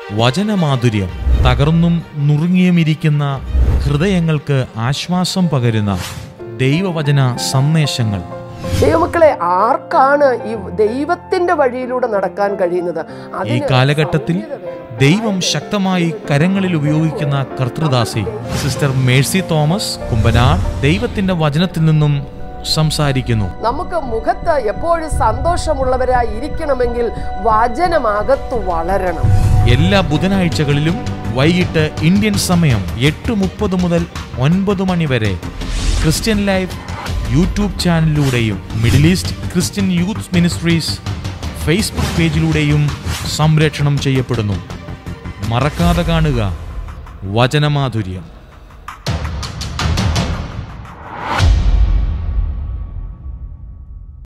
വചനമാധുര്യം തകർന്നും നുറുങ്ങിയുമിരിക്കുന്ന ഹൃദയങ്ങൾക്ക് ആശ്വാസം പകരുന്ന ദൈവവചന സന്ദേശങ്ങൾ ദൈവമക്കളെ ആർക്കാണ് ഈ ദൈവത്തിന്റെ വഴിയിലൂടെ നടക്കാൻ കഴിയുന്നത് ഈ അതിന് കാലഘട്ടത്തിൽ ദൈവം ശക്തമായി കരങ്ങളിൽ ഉപയോഗിക്കുന്ന കർത്തൃദാസി സിസ്റ്റർ മേഴ്സി തോമസ് കുമ്പനാട് ദൈവത്തിന്റെ വചനത്തിൽ നിന്നും സംസാരിക്കുന്നു നമുക്ക് മുഖത്ത് എപ്പോഴും സന്തോഷമുള്ളവരായി ഇരിക്കണമെങ്കിൽ വചനമകത്ത് വളരണം എല്ലാ ബുധനാഴ്ചകളിലും വൈകിട്ട് ഇന്ത്യൻ സമയം എട്ട് മുപ്പത് മുതൽ ഒൻപത് മണി വരെ ക്രിസ്ത്യൻ ലൈഫ് യൂട്യൂബ് ചാനലിലൂടെയും Middle East Christian youth ministries Facebook പേജിലൂടെയും സംരക്ഷണം ചെയ്യപ്പെടുന്നു മറക്കാതെ കാണുക വചനമാധുര്യം